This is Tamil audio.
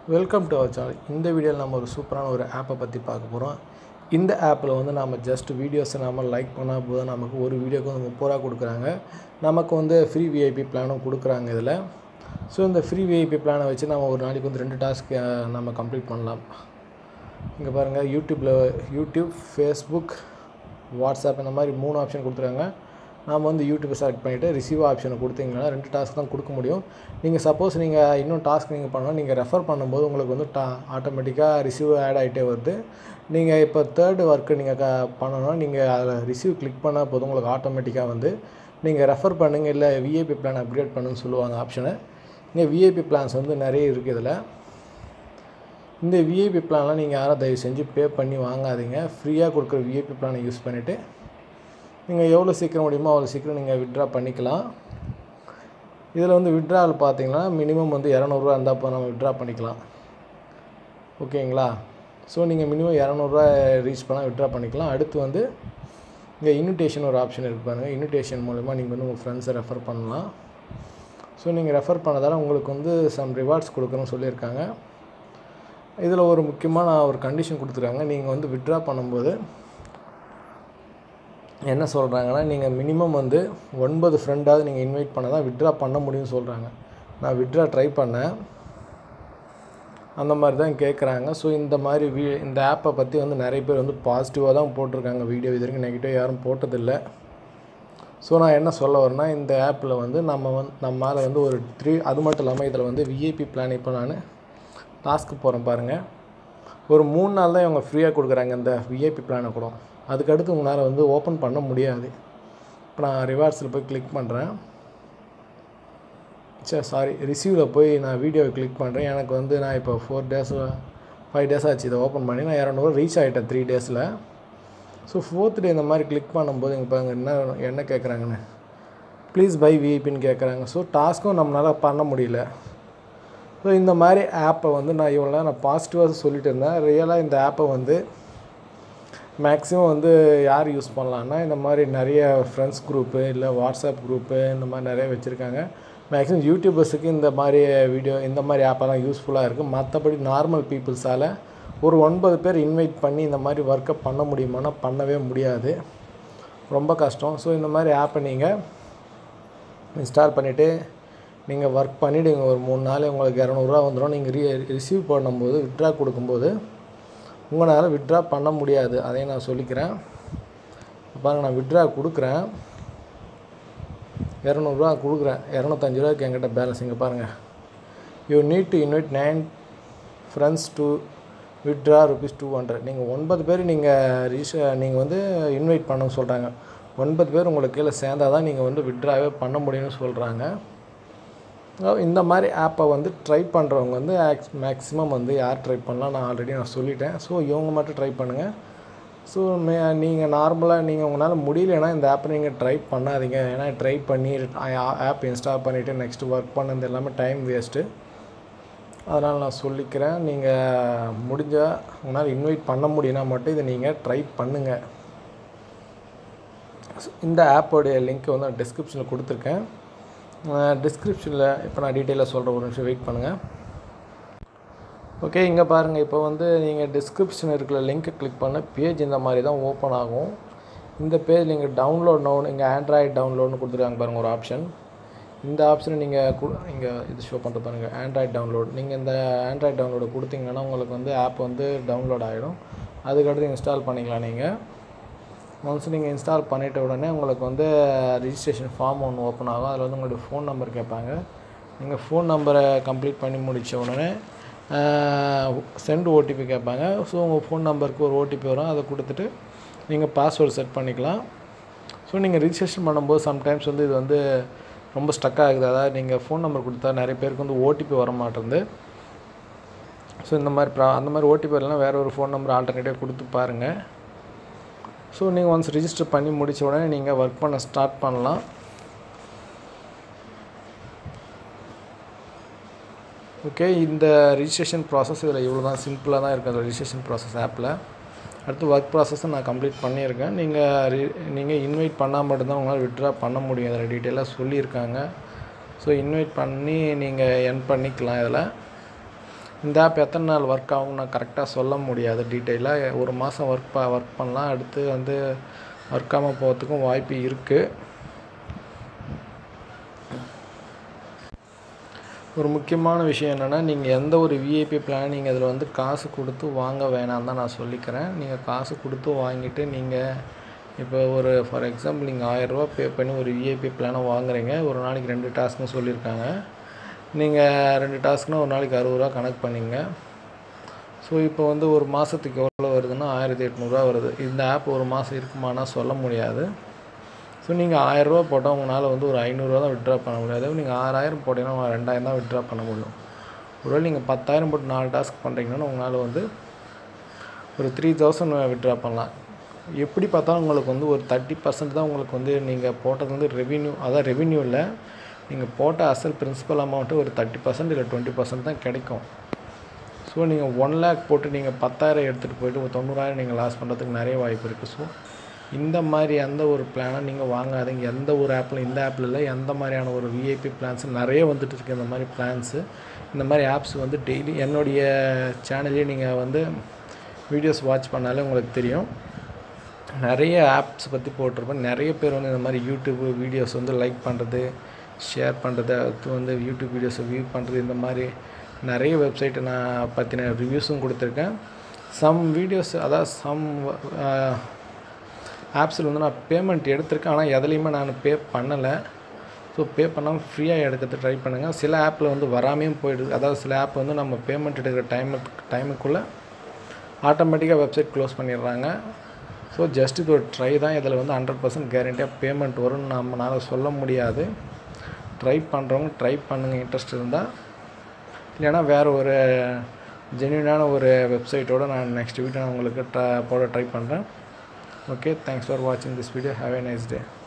வெல்கம் டு அவர் சேனல் இந்த வீடியோவில் நம்ம ஒரு சூப்பரான ஒரு ஆப்பை பற்றி பார்க்க போகிறோம் இந்த ஆப்பில் வந்து நம்ம ஜஸ்ட் வீடியோஸை நம்ம லைக் பண்ணால் போதும் நமக்கு ஒரு வீடியோக்கு வந்து முப்பது ரூபா கொடுக்குறாங்க நமக்கு வந்து ஃப்ரீ விஐபி பிளானும் கொடுக்குறாங்க இதில் ஸோ இந்த ஃப்ரீ விஐபி பிளானை வச்சு நம்ம ஒரு நாளைக்கு வந்து ரெண்டு டாஸ்க் நம்ம கம்ப்ளீட் பண்ணலாம் இங்கே பாருங்கள் யூடியூப்பில் யூடியூப் ஃபேஸ்புக் வாட்ஸ்அப் இந்த மாதிரி மூணு ஆப்ஷன் கொடுத்துருக்காங்க நாம் வந்து யூடியூப்பை செலக்ட் பண்ணிவிட்டு ரிசீவ் ஆப்ஷனை கொடுத்தீங்கன்னா ரெண்டு டாஸ்க் தான் கொடுக்க முடியும் நீங்கள் சப்போஸ் நீங்கள் இன்னும் டாஸ்க் நீங்கள் பண்ணால் நீங்கள் ரெஃபர் பண்ணும்போது உங்களுக்கு வந்து டா ஆட்டோமேட்டிக்காக ரிசீவ் ஆட் ஆகிட்டே வருது நீங்கள் இப்போ தேர்டு ஒர்க்கு நீங்கள் க பண்ணணும்னா நீங்கள் அதில் ரிசீவ் கிளிக் பண்ணால் போதும் உங்களுக்கு ஆட்டோமேட்டிக்காக வந்து நீங்கள் ரெஃபர் பண்ணுங்கள் இல்லை விஐபி பிளான் அப்கிரேட் பண்ணுன்னு சொல்லுவாங்க ஆப்ஷனை இங்கே விஐபி பிளான்ஸ் வந்து நிறைய இருக்குது இதில் இந்த விஐபி பிளான்லாம் நீங்கள் யாரும் தயவு செஞ்சு பே பண்ணி வாங்காதீங்க ஃப்ரீயாக கொடுக்குற விஐபி பிளானை யூஸ் பண்ணிவிட்டு நீங்கள் எவ்வளோ சீக்கிரம் முடியுமோ அவ்வளோ சீக்கிரம் நீங்கள் விட்ரா பண்ணிக்கலாம் இதில் வந்து விட்ராவில் பார்த்தீங்கன்னா மினிமம் வந்து இரநூறுவா இருந்தால் இப்போ நம்ம விட்ரா பண்ணிக்கலாம் ஓகேங்களா ஸோ நீங்கள் மினிமம் இரநூறுவா ரீச் பண்ணால் விட்ரா பண்ணிக்கலாம் அடுத்து வந்து இங்கே இன்விடேஷன் ஒரு ஆப்ஷன் இருக்கு பாருங்கள் இன்விடேஷன் மூலிமா நீங்கள் வந்து உங்கள் ஃப்ரெண்ட்ஸை ரெஃபர் பண்ணலாம் ஸோ நீங்கள் ரெஃபர் பண்ணதால் உங்களுக்கு வந்து சம் ரிவார்ட்ஸ் கொடுக்குறோன்னு சொல்லியிருக்காங்க இதில் ஒரு முக்கியமான ஒரு கண்டிஷன் கொடுத்துருக்காங்க நீங்கள் வந்து விட்ரா பண்ணும்போது என்ன சொல்கிறாங்கன்னா நீங்கள் மினிமம் வந்து ஒன்பது ஃப்ரெண்டாவது நீங்கள் இன்வைட் பண்ண தான் விட்ரா பண்ண முடியும்னு சொல்கிறாங்க நான் விட்ரா ட்ரை பண்ணேன் அந்த மாதிரி தான் கேட்குறாங்க ஸோ இந்த மாதிரி வீ இந்த ஆப்பை பற்றி வந்து நிறைய பேர் வந்து பாசிட்டிவாக தான் போட்டிருக்காங்க வீடியோ இது வரைக்கும் நெகட்டிவ் யாரும் போட்டதில்லை ஸோ நான் என்ன சொல்ல வரேன்னா இந்த ஆப்பில் வந்து நம்ம வந்து நம்மளால் வந்து ஒரு த்ரீ அது மட்டும் இல்லாமல் இதில் வந்து விஐபி பிளான் இப்போ நான் டாஸ்க்கு போகிறேன் பாருங்கள் ஒரு மூணு நாள் தான் இவங்க ஃப்ரீயாக கொடுக்குறாங்க இந்த விஐபி பிளானை கூட அதுக்கடுத்து உங்களால் வந்து ஓப்பன் பண்ண முடியாது இப்போ நான் ரிவார்ட்ஸில் போய் கிளிக் பண்ணுறேன் சரி சாரி ரிசீவில் போய் நான் வீடியோவை கிளிக் பண்ணுறேன் எனக்கு வந்து நான் இப்போ ஃபோர் டேஸ் ஃபைவ் டேஸ் ஆச்சு இதை ஓப்பன் பண்ணி நான் இரநூறுவா ரீச் ஆகிட்டேன் த்ரீ டேஸில் ஸோ ஃபோர்த் டே இந்த மாதிரி கிளிக் பண்ணும்போது இங்கே பாருங்க என்ன என்ன கேட்குறாங்கன்னு ப்ளீஸ் பை விஐபின்னு கேட்குறாங்க ஸோ டாஸ்க்கும் நம்மளால் பண்ண முடியல ஸோ இந்த மாதிரி ஆப்பை வந்து நான் இவ்வளோ நேரம் நான் பாசிட்டிவாக சொல்லிட்டு இருந்தேன் ரியலாக இந்த ஆப்பை வந்து மேக்ஸிமம் வந்து யார் யூஸ் பண்ணலான்னா இந்த மாதிரி நிறைய ஃப்ரெண்ட்ஸ் குரூப்பு இல்லை வாட்ஸ்அப் குரூப்பு இந்த மாதிரி நிறைய வச்சுருக்காங்க மேக்ஸிமம் யூடியூபர்ஸுக்கு இந்த மாதிரி வீடியோ இந்த மாதிரி ஆப்பெல்லாம் யூஸ்ஃபுல்லாக இருக்குது மற்றபடி நார்மல் பீப்புள்ஸால் ஒரு ஒன்பது பேர் இன்வைட் பண்ணி இந்த மாதிரி ஒர்க்கை பண்ண முடியுமானா பண்ணவே முடியாது ரொம்ப கஷ்டம் ஸோ இந்த மாதிரி ஆப்பை நீங்கள் இன்ஸ்டால் பண்ணிவிட்டு நீங்கள் ஒர்க் பண்ணிவிடுங்க ஒரு மூணு நாள் உங்களுக்கு இரநூறுவா வந்துடும் நீங்கள் ரீ ரிசீவ் பண்ணும்போது விட்ரா கொடுக்கும்போது உங்களால் விட்ரா பண்ண முடியாது அதையும் நான் சொல்லிக்கிறேன் பாருங்கள் நான் விட்ரா கொடுக்குறேன் இரநூறுவா கொடுக்குறேன் இரநூத்தஞ்சு ரூபாய்க்கு என்கிட்ட பேலன்ஸ் இங்கே பாருங்கள் you need to invite nine friends to withdraw rupees two hundred நீங்கள் ஒன்பது பேர் நீங்கள் ரீச் நீங்கள் வந்து இன்வைட் பண்ண சொல்கிறாங்க ஒன்பது பேர் உங்களுக்கு கீழே சேர்ந்தால் தான் நீங்கள் வந்து விட்ராவே பண்ண முடியும்னு சொல்கிறாங்க இந்த மாதிரி ஆப்பை வந்து ட்ரை பண்ணுறவங்க வந்து ஆக்ஸ் மேக்ஸிமம் வந்து யார் ட்ரை பண்ணலாம் நான் ஆல்ரெடி நான் சொல்லிட்டேன் ஸோ இவங்க மட்டும் ட்ரை பண்ணுங்கள் ஸோ மே நீங்கள் நார்மலாக நீங்கள் உங்களால் முடியலன்னா இந்த ஆப்பை நீங்கள் ட்ரை பண்ணாதீங்க ஏன்னா ட்ரை பண்ணி ஆப் இன்ஸ்டால் பண்ணிவிட்டு நெக்ஸ்ட்டு ஒர்க் பண்ணது எல்லாமே டைம் வேஸ்ட்டு அதனால் நான் சொல்லிக்கிறேன் நீங்கள் முடிஞ்சால் உங்களால் இன்வைட் பண்ண முடியும்னா மட்டும் இதை நீங்கள் ட்ரை பண்ணுங்கள் இந்த ஆப்போடைய லிங்க் வந்து நான் டிஸ்கிரிப்ஷனில் கொடுத்துருக்கேன் டிஸ்கிரிப்ஷனில் இப்போ நான் டீட்டெயிலாக சொல்கிறேன் ஒரு நிமிஷம் வெயிட் பண்ணுங்கள் ஓகே இங்கே பாருங்கள் இப்போ வந்து நீங்கள் டிஸ்கிரிப்ஷன் இருக்கிற லிங்க்கை கிளிக் பண்ண பேஜ் இந்த மாதிரி தான் ஓப்பன் ஆகும் இந்த பேஜ் நீங்கள் டவுன்லோட் நோன் இங்கே ஆண்ட்ராய்டு டவுன்லோட்னு கொடுத்துருக்காங்க பாருங்கள் ஒரு ஆப்ஷன் இந்த ஆப்ஷனை நீங்கள் கு இங்கே இது ஷோ பண்ணுறது பாருங்கள் ஆண்ட்ராய்டு டவுன்லோட் நீங்கள் இந்த ஆண்ட்ராய்டு டவுன்லோடு கொடுத்தீங்கன்னா உங்களுக்கு வந்து ஆப் வந்து டவுன்லோட் ஆகிடும் அதுக்கடுத்து இன்ஸ்டால் பண்ணிக்கலாம் நீங்கள் ஒன்ஸ் நீங்கள் இன்ஸ்டால் பண்ணிட்ட உடனே உங்களுக்கு வந்து ரிஜிஸ்ட்ரேஷன் ஃபார்ம் ஒன்று ஓப்பன் ஆகும் அதில் வந்து உங்களுடைய ஃபோன் நம்பர் கேட்பாங்க நீங்கள் ஃபோன் நம்பரை கம்ப்ளீட் பண்ணி முடித்த உடனே சென்ட் ஓடிபி கேட்பாங்க ஸோ உங்கள் ஃபோன் நம்பருக்கு ஒரு ஓடிபி வரும் அதை கொடுத்துட்டு நீங்கள் பாஸ்வேர்டு செட் பண்ணிக்கலாம் ஸோ நீங்கள் ரிஜிஸ்ட்ரேஷன் பண்ணும்போது சம்டைம்ஸ் வந்து இது வந்து ரொம்ப ஸ்டக் ஆகுது அதாவது நீங்கள் ஃபோன் நம்பர் கொடுத்தா நிறைய பேருக்கு வந்து ஓடிபி வர மாட்டேங்குது ஸோ இந்த மாதிரி ப்ரா அந்த மாதிரி ஓடிபி வரலாம் வேறு ஒரு ஃபோன் நம்பர் ஆல்டர்னேட்டிவ் கொடுத்து பாருங்கள் ஸோ நீங்கள் ஒன்ஸ் ரிஜிஸ்டர் பண்ணி முடித்த உடனே நீங்கள் ஒர்க் பண்ண ஸ்டார்ட் பண்ணலாம் ஓகே இந்த ரிஜிஸ்ட்ரேஷன் ப்ராசஸ் இதில் இவ்வளோ தான் சிம்பிளாக தான் இருக்குது அந்த ரிஜிஸ்ட்ரேஷன் ப்ராசஸ் ஆப்பில் அடுத்து ஒர்க் ப்ராசஸை நான் கம்ப்ளீட் பண்ணியிருக்கேன் நீங்கள் ரி நீங்கள் இன்வைட் பண்ணால் மட்டும்தான் உங்களால் விட்ரா பண்ண முடியும் அதில் டீட்டெயிலாக சொல்லியிருக்காங்க ஸோ இன்வைட் பண்ணி நீங்கள் என் பண்ணிக்கலாம் இதில் இந்த ஆப் எத்தனை நாள் ஒர்க் ஆகும் நான் கரெக்டாக சொல்ல முடியாது டீட்டெயிலாக ஒரு மாதம் ஒர்க் ப ஒர்க் பண்ணலாம் அடுத்து வந்து ஒர்க் ஆகாமல் போகிறதுக்கும் வாய்ப்பு இருக்குது ஒரு முக்கியமான விஷயம் என்னென்னா நீங்கள் எந்த ஒரு விஐபி பிளான் நீங்கள் அதில் வந்து காசு கொடுத்து வாங்க வேணாம் தான் நான் சொல்லிக்கிறேன் நீங்கள் காசு கொடுத்து வாங்கிட்டு நீங்கள் இப்போ ஒரு ஃபார் எக்ஸாம்பிள் நீங்கள் ஆயிரரூவா பே பண்ணி ஒரு விஐபி பிளானை வாங்குறீங்க ஒரு நாளைக்கு ரெண்டு டாஸ்க்னு சொல்லியிருக்காங்க நீங்கள் ரெண்டு டாஸ்க்னால் ஒரு நாளைக்கு அறுபது ரூபா கணக்கு பண்ணிங்க ஸோ இப்போ வந்து ஒரு மாதத்துக்கு எவ்வளோ வருதுன்னா ஆயிரத்தி எட்நூறுரூவா வருது இந்த ஆப் ஒரு மாதம் இருக்குமானா சொல்ல முடியாது ஸோ நீங்கள் ஆயிரரூவா போட்டால் உங்களால் வந்து ஒரு ஐநூறுரூவா தான் விட்ரா பண்ண முடியாது அதே நீங்கள் ஆறாயிரம் போட்டிங்கன்னா ரெண்டாயிரம் தான் விட்ரா பண்ண முடியும் ஒருவேளை நீங்கள் பத்தாயிரம் போட்டு நாலு டாஸ்க் பண்ணுறீங்கன்னா உங்களால் வந்து ஒரு த்ரீ தௌசண்ட் விட்ரா பண்ணலாம் எப்படி பார்த்தாலும் உங்களுக்கு வந்து ஒரு தேர்ட்டி பர்சன்ட் தான் உங்களுக்கு வந்து நீங்கள் போட்டது வந்து ரெவின்யூ அதான் ரெவின்யூ இல்லை நீங்கள் போட்ட அசல் பிரின்சிபல் அமௌண்ட்டு ஒரு தேர்ட்டி பர்சன்ட் இல்லை டுவெண்ட்டி பர்சன்ட் தான் கிடைக்கும் ஸோ நீங்கள் ஒன் லேக் போட்டு நீங்கள் பத்தாயிரம் எடுத்துகிட்டு போயிட்டு ஒரு தொண்ணூறாயிரம் நீங்கள் லாஸ் பண்ணுறதுக்கு நிறைய வாய்ப்பு இருக்குது ஸோ இந்த மாதிரி எந்த ஒரு பிளானை நீங்கள் வாங்காதீங்க எந்த ஒரு ஆப்பில் இந்த ஆப்பில் இல்லை எந்த மாதிரியான ஒரு விஐபி பிளான்ஸ் நிறைய வந்துட்டு இருக்கு இந்த மாதிரி பிளான்ஸு இந்த மாதிரி ஆப்ஸ் வந்து டெய்லி என்னுடைய சேனல்லே நீங்கள் வந்து வீடியோஸ் வாட்ச் பண்ணாலே உங்களுக்கு தெரியும் நிறைய ஆப்ஸ் பற்றி போட்டிருப்பேன் நிறைய பேர் வந்து இந்த மாதிரி யூடியூப் வீடியோஸ் வந்து லைக் பண்ணுறது ஷேர் பண்ணுறது அடுத்து வந்து யூடியூப் வீடியோஸை வியூ பண்ணுறது இந்த மாதிரி நிறைய வெப்சைட்டை நான் பற்றின ரிவ்யூஸும் கொடுத்துருக்கேன் சம் வீடியோஸ் அதாவது சம் ஆப்ஸில் வந்து நான் பேமெண்ட் எடுத்திருக்கேன் ஆனால் எதுலேயுமே நான் பே பண்ணலை ஸோ பே பண்ணாமல் ஃப்ரீயாக எடுக்கிறது ட்ரை பண்ணுங்கள் சில ஆப்பில் வந்து வராமையும் போயிடுது அதாவது சில ஆப் வந்து நம்ம பேமெண்ட் எடுக்கிற டைம் டைமுக்குள்ளே ஆட்டோமேட்டிக்காக வெப்சைட் க்ளோஸ் பண்ணிடுறாங்க ஸோ ஜஸ்ட் இது ஒரு ட்ரை தான் இதில் வந்து ஹண்ட்ரட் பர்சன்ட் கேரண்டியாக பேமெண்ட் வரும்னு நம்மளால் சொல்ல முடியாது ட்ரை பண்ணுறவங்க ட்ரை பண்ணுங்கள் இன்ட்ரெஸ்ட் இருந்தால் இல்லைன்னா வேறு ஒரு ஜென்யூனான ஒரு வெப்சைட்டோடு நான் நெக்ஸ்ட் வீடியோ நான் உங்களுக்கு ட்ரை போட ட்ரை பண்ணுறேன் ஓகே தேங்க்ஸ் ஃபார் வாட்சிங் this video have a nice day